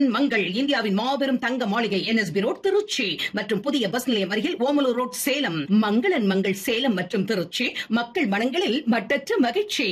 மங்கள் இந்தியாவின் மாபெரும் தங்க மாளிகை என்எஸ்பி ரோட் திருச்சி மற்றும் புதிய பஸ் நிலையம் அருகில் ஓமலூர் ரோட் சேலம் மங்களன் மங்கள் சேலம் மற்றும் திருச்சி மக்கள் மனங்களில் மட்டற்ற மகிழ்ச்சி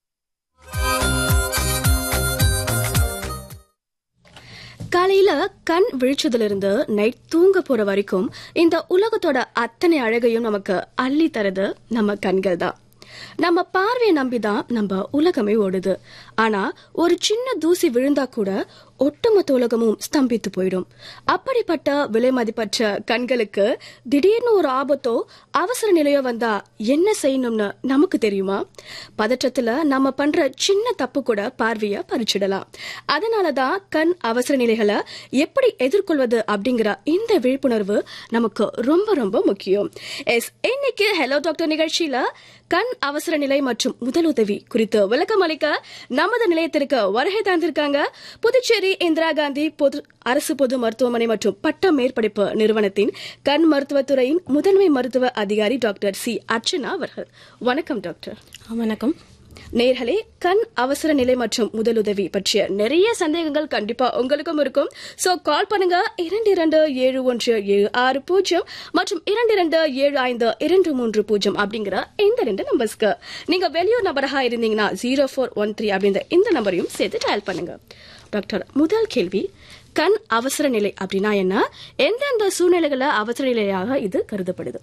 காலையில கண் விழிச்சதுல இருந்து நைட் தூங்க போற வரைக்கும் இந்த உலகத்தோட அத்தனை அழகையும் நமக்கு அள்ளி தரது நம்ம கண்கள் தான் நம்ம பார்வையை நம்பிதான் நம்ம உலகமே ஓடுது ஆனா ஒரு சின்ன தூசி விழுந்தா கூட ஒட்டுமொத்த உலகமும் ஸ்தம்பித்து போயிடும் அப்படிப்பட்ட விலை மதிப்பற்ற கண்களுக்கு திடீர்னு ஒரு ஆபத்தோ அவசர நிலையோ வந்தா என்ன செய்யணும்னு நமக்கு தெரியுமா பதற்றத்துல நம்ம பண்ற சின்ன தப்பு கூட பார்வைய பறிச்சிடலாம் அதனாலதான் கண் அவசர நிலைகளை எப்படி எதிர்கொள்வது அப்படிங்கிற இந்த விழிப்புணர்வு நமக்கு ரொம்ப ரொம்ப முக்கியம் எஸ் இன்னைக்கு ஹலோ டாக்டர் நிகழ்ச்சியில கண் அவசர நிலை மற்றும் முதலுதவி குறித்து விளக்கம் அளிக்க நமது நிலையத்திற்கு வருகை தந்திருக்காங்க புதுச்சேரி இந்திரா காந்தி பொது அரசு பொது மருத்துவமனை மற்றும் பட்ட மேற்படிப்பு நிறுவனத்தின் கண் மருத்துவத்துறையின் முதன்மை மருத்துவ அதிகாரி டாக்டர் சி அர்ச்சனா அவர்கள் வணக்கம் டாக்டர் வணக்கம் நேர்களே கண் அவசர நிலை மற்றும் முதலுதவி பற்றிய நிறைய சந்தேகங்கள் கண்டிப்பா உங்களுக்கும் இருக்கும் சோ கால் பண்ணுங்க இரண்டு இரண்டு ஏழு ஒன்று ஏழு ஆறு பூஜ்ஜியம் மற்றும் இரண்டு இரண்டு ஏழு ஐந்து இரண்டு மூன்று பூஜ்ஜியம் அப்படிங்கிற இந்த ரெண்டு நம்பர்ஸ்க்கு நீங்க வெளியூர் நபராக இருந்தீங்கன்னா ஜீரோ ஃபோர் ஒன் த்ரீ அப்படின்ற இந்த நம்பரையும் சேர்த்து டயல் பண்ணுங்க டாக்டர் முதல் கேள்வி கண் அவசர நிலை அப்படின்னா என்ன எந்தெந்த சூழ்நிலைகள அவசர நிலையாக இது கருதப்படுது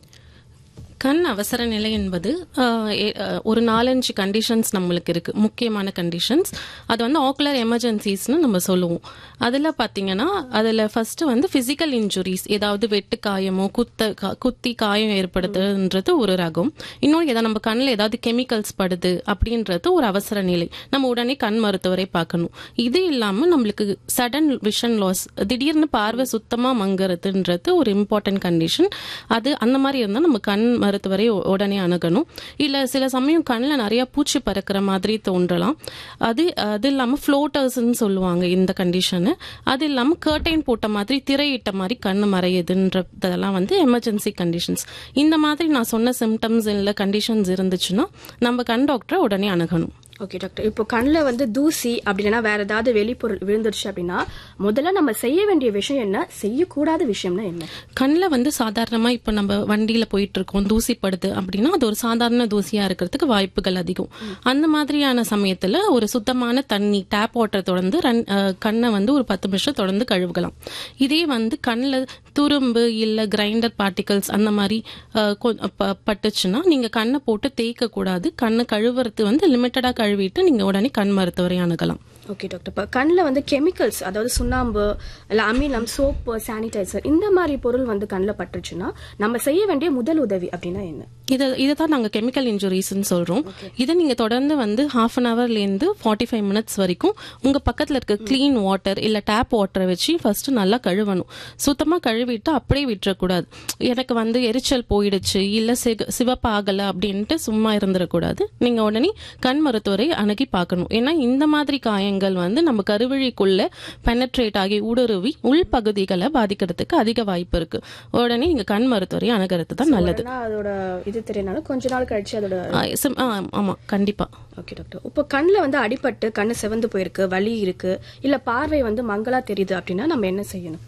கண் அவசர நிலை என்பது ஆஹ், எ- ஆஹ், ஒரு நாலஞ்சு கண்டிஷன்ஸ் நம்மளுக்கு இருக்கு முக்கியமான கண்டிஷன்ஸ் அது வந்து ஆக்குலர் எமர்ஜென்சிஸ்னு நம்ம சொல்லுவோம் அதில் பார்த்தீங்கன்னா அதில் ஃபர்ஸ்ட் வந்து ஃபிசிக்கல் இன்ஜுரிஸ் ஏதாவது வெட்டு காயமோ குத்த கா- குத்தி காயம் ஏற்படுத்துன்றது ஒரு ரகம் இன்னொன்று ஏதாவது நம்ம கண்ணில் ஏதாவது கெமிக்கல்ஸ் படுது அப்படின்றது ஒரு அவசர நிலை நம்ம உடனே கண் மருத்துவரை பார்க்கணும் இது இல்லாமல் நம்மளுக்கு சடன் விஷன் லாஸ் திடீர்னு பார்வை சுத்தமாக மங்குறதுன்றது ஒரு இம்பார்ட்டன்ட் கண்டிஷன் அது அந்த மாதிரி இருந்தால் நம்ம கண் மருத்துவரை உ- உடனே அணுகணும் இல்லை சில சமயம் கண்ணில் நிறைய பூச்சி பறக்கிற மாதிரி தோன்றலாம் அது அது இல்லாமல் ஃப்ளோட்டர்ஸ்ன்னு சொல்லுவாங்க இந்த கண்டிஷனு அது இல்லாமல் கர்டைன் போட்ட மாதிரி திரையிட்ட மாதிரி கண் மறையுதுன்றதெல்லாம் வந்து எமர்ஜென்சி கண்டிஷன்ஸ் இந்த மாதிரி நான் சொன்ன சிம்டம்ஸ் இல்லை கண்டிஷன்ஸ் இருந்துச்சுன்னா நம்ம கண் டாக்டரை உடனே அணுகணும் ஓகே டாக்டர் இப்போ கண்ணில் வந்து தூசி அப்படி இல்லைன்னா வேற ஏதாவது வெளிப்பொருள் விழுந்துருச்சு அப்படின்னா முதல்ல நம்ம செய்ய வேண்டிய விஷயம் என்ன செய்யக்கூடாத விஷயம்னா என்ன கண்ணில் வந்து சாதாரணமா இப்போ நம்ம வண்டியில போயிட்டு இருக்கோம் தூசி படுது அப்படின்னா அது ஒரு சாதாரண தூசியா இருக்கிறதுக்கு வாய்ப்புகள் அதிகம் அந்த மாதிரியான சமயத்துல ஒரு சுத்தமான தண்ணி டேப் வாட்டர் தொடர்ந்து ரன் அஹ், கண்ணை வந்து ஒரு பத்து நிமிஷம் தொடர்ந்து கழுவுகலாம் இதே வந்து கண்ணில் துரும்பு இல்ல கிரைண்டர் பார்ட்டிகல்ஸ் அந்த மாதிரி அஹ், கொ- ப- பட்டுச்சுன்னா நீங்க கண்ணை போட்டு தேய்க்க கூடாது கண்ணை கழுவுறது வந்து லிமிட்டடா கழுவிட்டு நீங்க உடனே கண் மருத்துவரை அணுகலாம் ஓகே டாக்டர் இப்போ கண்ணில் வந்து கெமிக்கல்ஸ் அதாவது சுண்ணாம்பு இல்லை அமிலம் சோப்பு சானிடைசர் இந்த மாதிரி பொருள் வந்து கண்ணில் பட்டுருச்சுன்னா நம்ம செய்ய வேண்டிய முதல் உதவி அப்படின்னா என்ன இதை இதை தான் நாங்கள் கெமிக்கல் இன்ஜுரிஸ்ன்னு சொல்கிறோம் இதை நீங்கள் தொடர்ந்து வந்து ஹாஃப் அன் ஹவர்லேருந்து ஃபார்ட்டி ஃபைவ் மினிட்ஸ் வரைக்கும் உங்கள் பக்கத்தில் இருக்க க்ளீன் வாட்டர் இல்லை டேப் வாட்டரை வச்சு ஃபர்ஸ்ட் நல்லா கழுவணும் சுத்தமாக கழுவிட்டு அப்படியே விட்டுறக்கூடாது எனக்கு வந்து எரிச்சல் போயிடுச்சு இல்லை சிக சிவப்பாகலை அப்படின்ட்டு சும்மா இருந்துடக்கூடாது நீங்கள் உடனே கண் மருத்துவரை அணுகி பார்க்கணும் ஏன்னா இந்த மாதிரி காயங்கள் வந்து நம்ம கருவழிக்குள்ள பெனட்ரேட் ஆகி ஊடுருவி உள்பகுதிகளை பாதிக்கிறதுக்கு அதிக வாய்ப்பு இருக்கு உடனே நீங்கள் கண் மருத்துவரை அணுகிறது தான் நல்லது உடனே அதோட இது தெரியனாலும் கொஞ்ச நாள் கழிச்சு அதோட ஆ, சிம்- ஆ, ஆமா கண்டிப்பா ஓகே டாக்டர் இப்போ கண்ணில் வந்து அடிபட்டு கண்ணு செவந்து போயிருக்கு வலி இருக்கு இல்ல பார்வை வந்து மங்களா தெரியுது அப்படின்னா நம்ம என்ன செய்யணும்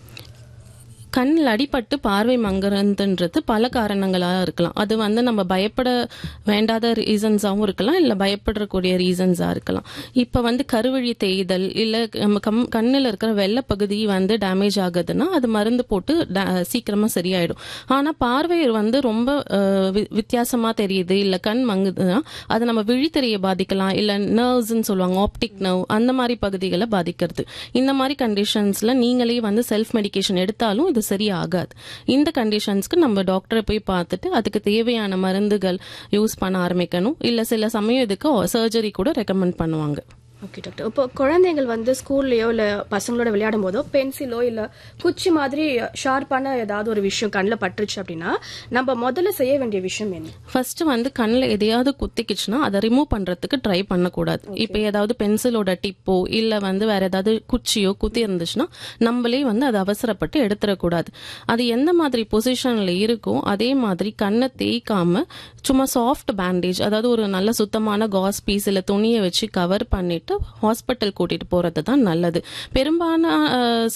கண்ணில் அடிபட்டு பார்வை மங்குறதுன்றது பல காரணங்களாக இருக்கலாம் அது வந்து நம்ம பயப்பட வேண்டாத ரீசன்ஸாகவும் இருக்கலாம் இல்லை பயப்படக்கூடிய ரீசன்ஸாக இருக்கலாம் இப்போ வந்து கருவழி தேய்தல் இல்லை நம்ம கம் கண்ணில் இருக்கிற வெள்ளை பகுதி வந்து டேமேஜ் ஆகுதுன்னா அது மருந்து போட்டு da- சீக்கிரமா சரியாயிடும் ஆனால் பார்வை வந்து ரொம்ப அஹ், வி- வித்தியாசமா தெரியுது இல்லை கண் மங்குதுன்னா அது நம்ம விழித்திரையை பாதிக்கலாம் இல்லை நர்வ்ஸ்ன்னு சொல்லுவாங்க ஆப்டிக் நர்வ் அந்த மாதிரி பகுதிகளை பாதிக்கிறது இந்த மாதிரி கண்டிஷன்ஸ்ல நீங்களே வந்து செல்ஃப் மெடிகேஷன் எடுத்தாலும் இது சரியாகாது இந்த கண்டிஷன்ஸ்க்கு நம்ம டாக்டரை போய் பார்த்துட்டு அதுக்கு தேவையான மருந்துகள் யூஸ் பண்ண ஆரம்பிக்கணும் இல்லை சில சமயம் இதுக்கு சர்ஜரி கூட ரெக்கமெண்ட் பண்ணுவாங்க ஓகே டாக்டர் இப்போ குழந்தைகள் வந்து ஸ்கூல்லயோ இல்ல பசங்களோட விளையாடும் போதோ பென்சிலோ இல்ல குச்சி மாதிரி ஷார்ப்பான ஏதாவது ஒரு விஷயம் கண்ணில் பட்டுருச்சு அப்படின்னா நம்ம முதல்ல செய்ய வேண்டிய விஷயம் என்ன ஃபர்ஸ்ட் வந்து கண்ணில் எதையாவது குத்திக்கிச்சுன்னா அதை ரிமூவ் பண்றதுக்கு ட்ரை பண்ணக்கூடாது இப்போ ஏதாவது பென்சிலோட டிப்போ இல்லை வந்து வேற ஏதாவது குச்சியோ குத்தி இருந்துச்சுன்னா நம்மளே வந்து அதை அவசரப்பட்டு எடுத்துடக்கூடாது அது எந்த மாதிரி பொசிஷன்ல இருக்கோ அதே மாதிரி கண்ணை தேய்க்காம சும்மா சாஃப்ட் பேண்டேஜ் அதாவது ஒரு நல்ல சுத்தமான காஸ் பீஸ் இல்லை துணியை வச்சு கவர் பண்ணிட்டு பார்த்துட்டு ஹாஸ்பிட்டல் கூட்டிட்டு போறது தான் நல்லது பெரும்பாலான